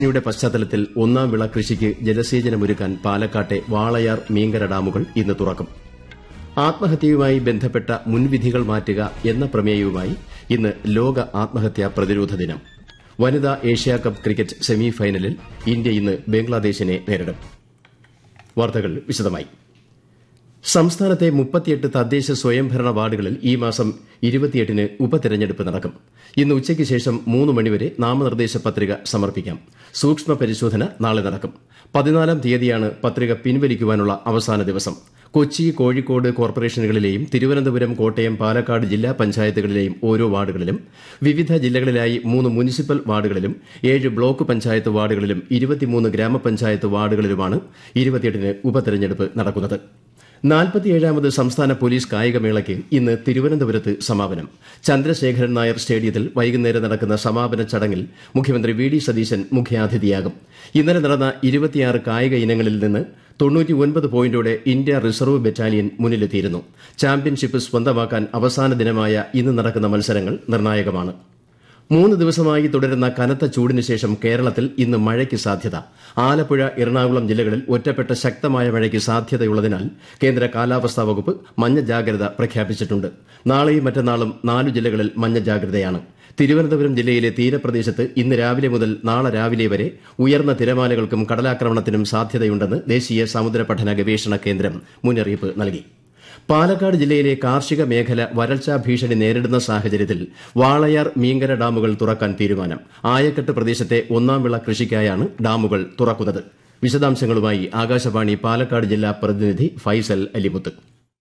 യുടെ പശ്ചാത്തലത്തിൽ ഒന്നാം വിള കൃഷിക്ക് ജലസേചനമൊരുക്കാൻ പാലക്കാട്ടെ വാളയാർ മീങ്കര ഡാമുകൾ ഇന്ന് തുറക്കും ആത്മഹത്യയുമായി ബന്ധപ്പെട്ട മുൻവിധികൾ മാറ്റുക എന്ന പ്രമേയവുമായി ഇന്ന് ലോക ആത്മഹത്യാ പ്രതിരോധ ദിനം വനിതാ ഏഷ്യാകപ്പ് ക്രിക്കറ്റ് സെമി ഫൈനലിൽ ഇന്ത്യ ഇന്ന് ബംഗ്ലാദേശിനെ നേരിടും വാർത്തകൾ വിശദമായി സംസ്ഥാനത്തെ മുപ്പത്തിയെട്ട് തദ്ദേശ സ്വയംഭരണ വാർഡുകളിൽ ഈ മാസം ഇരുപത്തിയെട്ടിന് ഉപതെരഞ്ഞെടുപ്പ് നടക്കും ഇന്ന് ഉച്ചയ്ക്ക് ശേഷം മൂന്ന് മണിവരെ നാമനിർദ്ദേശ പത്രിക സമർപ്പിക്കാം സൂക്ഷ്മ പരിശോധന നാളെ നടക്കും പതിനാലാം തീയതിയാണ് പത്രിക പിൻവലിക്കുവാനുള്ള അവസാന ദിവസം കൊച്ചി കോഴിക്കോട് കോർപ്പറേഷനുകളിലെയും തിരുവനന്തപുരം കോട്ടയം പാലക്കാട് ജില്ലാ പഞ്ചായത്തുകളിലെയും ഓരോ വാർഡുകളിലും വിവിധ ജില്ലകളിലായി മൂന്ന് മുനിസിപ്പൽ വാർഡുകളിലും ഏഴ് ബ്ലോക്ക് പഞ്ചായത്ത് വാർഡുകളിലും ഇരുപത്തിമൂന്ന് ഗ്രാമപഞ്ചായത്ത് വാർഡുകളിലുമാണ് ഇരുപത്തിയെട്ടിന് ഉപതെരഞ്ഞെടുപ്പ് നടക്കുന്നത് നാൽപ്പത്തിയേഴാമത് സംസ്ഥാന പോലീസ് കായികമേളയ്ക്ക് ഇന്ന് തിരുവനന്തപുരത്ത് സമാപനം ചന്ദ്രശേഖരൻ നായർ സ്റ്റേഡിയത്തിൽ വൈകുന്നേരം നടക്കുന്ന സമാപന ചടങ്ങിൽ മുഖ്യമന്ത്രി വി ഡി സതീശൻ മുഖ്യാതിഥിയാകും ഇന്നലെ നടന്ന ഇരുപത്തിയാറ് കായിക ഇനങ്ങളിൽ നിന്ന് തൊണ്ണൂറ്റിയൊൻപത് പോയിന്റോടെ ഇന്ത്യ റിസർവ് ബറ്റാലിയൻ മുന്നിലെത്തിയിരുന്നു ചാമ്പ്യൻഷിപ്പ് സ്വന്തമാക്കാൻ അവസാന ദിനമായ ഇന്ന് നടക്കുന്ന മത്സരങ്ങൾ നിർണായകമാണ് മൂന്ന് ദിവസമായി തുടരുന്ന കനത്ത ചൂടിന് ശേഷം കേരളത്തിൽ ഇന്ന് മഴയ്ക്ക് സാധ്യത ആലപ്പുഴ എറണാകുളം ജില്ലകളിൽ ഒറ്റപ്പെട്ട ശക്തമായ മഴയ്ക്ക് സാധ്യതയുള്ളതിനാൽ കേന്ദ്ര കാലാവസ്ഥാ വകുപ്പ് മഞ്ഞ ജാഗ്രത പ്രഖ്യാപിച്ചിട്ടുണ്ട് നാളെയും മറ്റന്നാളും നാലു ജില്ലകളിൽ മഞ്ഞ ജാഗ്രതയാണ് തിരുവനന്തപുരം ജില്ലയിലെ തീരപ്രദേശത്ത് ഇന്ന് രാവിലെ മുതൽ നാളെ രാവിലെ വരെ ഉയർന്ന തിരമാലകൾക്കും കടലാക്രമണത്തിനും സാധ്യതയുണ്ടെന്ന് ദേശീയ സമുദ്ര പഠന ഗവേഷണ കേന്ദ്രം മുന്നറിയിപ്പ് നൽകി പാലക്കാട് ജില്ലയിലെ കാർഷിക മേഖല വരൾച്ചാ ഭീഷണി നേരിടുന്ന സാഹചര്യത്തിൽ വാളയാർ മീങ്കര ഡാമുകൾ തുറക്കാൻ തീരുമാനം ആയക്കെട്ട് പ്രദേശത്തെ ഒന്നാം വിള കൃഷിക്കായാണ് ഡാമുകൾ തുറക്കുന്നത് വിശദാംശങ്ങളുമായി ആകാശവാണി പാലക്കാട് ജില്ലാ പ്രതിനിധി ഫൈസൽ അലിമുത്ത്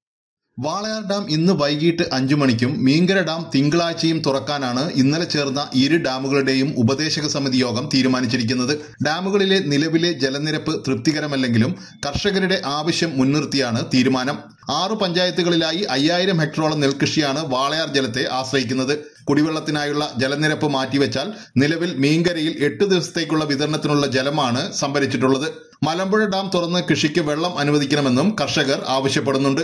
വാളയാർ ഡാം ഇന്ന് വൈകിട്ട് അഞ്ചു മണിക്കും മീങ്കര ഡാം തിങ്കളാഴ്ചയും തുറക്കാനാണ് ഇന്നലെ ചേർന്ന ഇരു ഡാമുകളുടെയും ഉപദേശക സമിതി യോഗം തീരുമാനിച്ചിരിക്കുന്നത് ഡാമുകളിലെ നിലവിലെ ജലനിരപ്പ് തൃപ്തികരമല്ലെങ്കിലും കർഷകരുടെ ആവശ്യം മുൻനിർത്തിയാണ് തീരുമാനം ആറു പഞ്ചായത്തുകളിലായി അയ്യായിരം ഹെക്ടറോളം നെൽകൃഷിയാണ് വാളയാർ ജലത്തെ ആശ്രയിക്കുന്നത് കുടിവെള്ളത്തിനായുള്ള ജലനിരപ്പ് മാറ്റിവെച്ചാൽ നിലവിൽ മീങ്കരയിൽ എട്ട് ദിവസത്തേക്കുള്ള വിതരണത്തിനുള്ള ജലമാണ് സംഭരിച്ചിട്ടുള്ളത് മലമ്പുഴ ഡാം തുറന്ന് കൃഷിക്ക് വെള്ളം അനുവദിക്കണമെന്നും കർഷകർ ആവശ്യപ്പെടുന്നുണ്ട്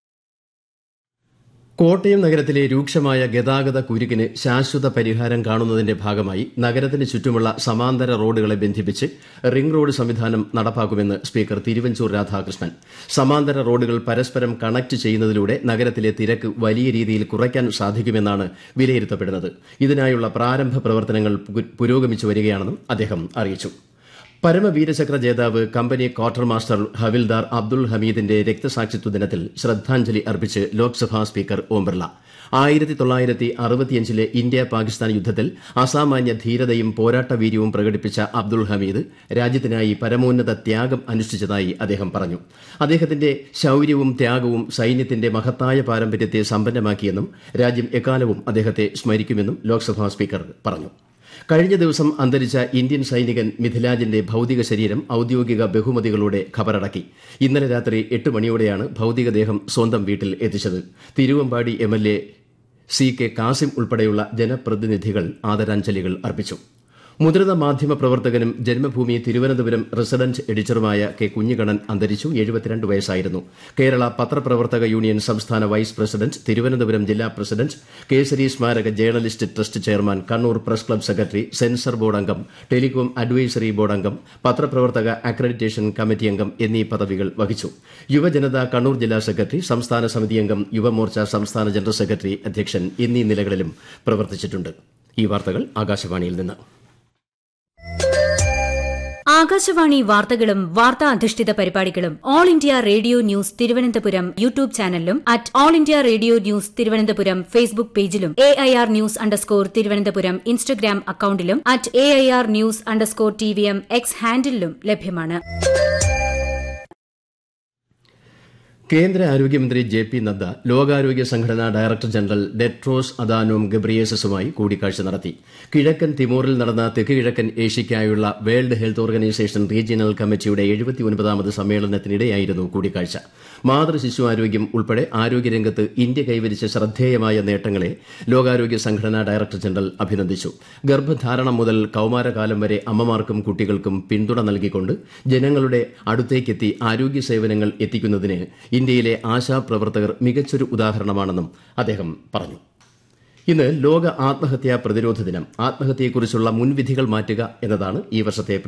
കോട്ടയം നഗരത്തിലെ രൂക്ഷമായ ഗതാഗത കുരുക്കിന് ശാശ്വത പരിഹാരം കാണുന്നതിന്റെ ഭാഗമായി നഗരത്തിന് ചുറ്റുമുള്ള സമാന്തര റോഡുകളെ ബന്ധിപ്പിച്ച് റിംഗ് റോഡ് സംവിധാനം നടപ്പാക്കുമെന്ന് സ്പീക്കർ തിരുവഞ്ചൂർ രാധാകൃഷ്ണൻ സമാന്തര റോഡുകൾ പരസ്പരം കണക്ട് ചെയ്യുന്നതിലൂടെ നഗരത്തിലെ തിരക്ക് വലിയ രീതിയിൽ കുറയ്ക്കാൻ സാധിക്കുമെന്നാണ് വിലയിരുത്തപ്പെടുന്നത് ഇതിനായുള്ള പ്രാരംഭ പ്രവർത്തനങ്ങൾ പുരോഗമിച്ചു വരികയാണെന്നും അദ്ദേഹം അറിയിച്ചു പരമവീരചക്ര ജേതാവ് company quarter master havildar Abdul ഹമീദിന്റെ രക്തസാക്ഷിത്വ ദിനത്തിൽ ശ്രദ്ധാഞ്ജലി അർപ്പിച്ച് ലോക്സഭാ സ്പീക്കർ ഓം ബിർള ആയിരത്തി തൊള്ളായിരത്തി അറുപത്തിയഞ്ചിലെ ഇന്ത്യ പാകിസ്ഥാൻ യുദ്ധത്തിൽ അസാമാന്യ ധീരതയും പോരാട്ടവീര്യവും പ്രകടിപ്പിച്ച അബ്ദുൾ ഹമീദ് രാജ്യത്തിനായി പരമോന്നത ത്യാഗം അനുഷ്ഠിച്ചതായി അദ്ദേഹം പറഞ്ഞു അദ്ദേഹത്തിന്റെ ശൌര്യവും ത്യാഗവും സൈന്യത്തിന്റെ മഹത്തായ പാരമ്പര്യത്തെ സമ്പന്നമാക്കിയെന്നും രാജ്യം എക്കാലവും അദ്ദേഹത്തെ സ്മരിക്കുമെന്നും ലോക്സഭാ സ്പീക്കർ പറഞ്ഞു കഴിഞ്ഞ ദിവസം അന്തരിച്ച ഇന്ത്യൻ സൈനികൻ മിഥിലാജിന്റെ ഭൌതിക ശരീരം ഔദ്യോഗിക ബഹുമതികളോടെ ഖബറടക്കി ഇന്നലെ രാത്രി എട്ട് മണിയോടെയാണ് ഭൌതികദേഹം സ്വന്തം വീട്ടിൽ എത്തിച്ചത് Thiruvambadi M L A C K Kasim ഉൾപ്പെടെയുള്ള ജനപ്രതിനിധികൾ ആദരാഞ്ജലികൾ അർപ്പിച്ചു മുതിർന്ന മാധ്യമ പ്രവർത്തകനും ജന്മഭൂമി തിരുവനന്തപുരം റെസിഡന്റ് എഡിറ്ററുമായ കെ കുഞ്ഞിക്കണ്ണൻ അന്തരിച്ചു എഴുപത്തിരണ്ട് വയസ്സായിരുന്നു കേരള പത്രപ്രവർത്തക യൂണിയൻ സംസ്ഥാന വൈസ് പ്രസിഡന്റ് തിരുവനന്തപുരം ജില്ലാ പ്രസിഡന്റ് കേസരി സ്മാരക journalist trust chairman Kannur press club secretary censor board അംഗം ടെലികോം അഡ്വൈസറി ബോർഡ് അംഗം പത്രപ്രവർത്തക അക്രഡിറ്റേഷൻ കമ്മിറ്റി അംഗം എന്നീ പദവികൾ വഹിച്ചു യുവജനത കണ്ണൂർ ജില്ലാ സെക്രട്ടറി സംസ്ഥാന സമിതി അംഗം യുവമോർച്ച സംസ്ഥാന ജനറൽ സെക്രട്ടറി അധ്യക്ഷൻ എന്നീ നിലകളിലും പ്രവർത്തിച്ചിട്ടുണ്ട് ഈ വാർത്തകൾ ആകാശവാണിയിൽ നിന്ന് ആകാശവാണി വാർത്തകളും വാർത്താ അധിഷ്ഠിത പരിപാടികളും All India Radio News Thiruvananthapuram YouTube ചാനലിലും at All India Radio News Thiruvananthapuram Facebook പേജിലും A I R news underscore Thiruvananthapuram Instagram അക്കൌണ്ടിലും at A I R news underscore T V M X ഹാൻഡിലും ലഭ്യമാണ് കേന്ദ്ര ആരോഗ്യമന്ത്രി ജെ പി നദ്ദ ലോകാരോഗ്യ സംഘടനാ ഡയറക്ടർ ജനറൽ ഡെട്രോസ് അദാനോം ഗബ്രിയേസസുമായി കൂടിക്കാഴ്ച നടത്തി കിഴക്കൻ തിമോറിൽ നടന്ന തെക്ക് കിഴക്കൻ ഏഷ്യയ്ക്കായുള്ള വേൾഡ് ഹെൽത്ത് ഓർഗനൈസേഷൻ റീജിയണൽ കമ്മിറ്റിയുടെ എഴുപത്തിയൊൻപതാമത് സമ്മേളനത്തിനിടെയായിരുന്നു കൂടിക്കാഴ്ച മാതൃ ശിശു ആരോഗ്യം ഉൾപ്പെടെ ആരോഗ്യരംഗത്ത് ഇന്ത്യ കൈവരിച്ച ശ്രദ്ധേയമായ നേട്ടങ്ങളെ ലോകാരോഗ്യ സംഘടനാ ഡയറക്ടർ ജനറൽ അഭിനന്ദിച്ചു ഗർഭധാരണം മുതൽ കൌമാരകാലം വരെ അമ്മമാർക്കും കുട്ടികൾക്കും പിന്തുണ നൽകിക്കൊണ്ട് ജനങ്ങളുടെ അടുത്തേക്കെത്തി ആരോഗ്യ സേവനങ്ങൾ എത്തിക്കുന്നതിന് ഇന്ത്യയിലെ ആശാപ്രവർത്തകർ മികച്ചൊരു ഉദാഹരണമാണെന്നും അദ്ദേഹം പറഞ്ഞു ഇന്ന് ലോക ആത്മഹത്യാ പ്രതിരോധ ദിനം ആത്മഹത്യയെക്കുറിച്ചുള്ള മുൻവിധികൾ മാറ്റുക എന്നതാണ് ഈ വർഷത്തെ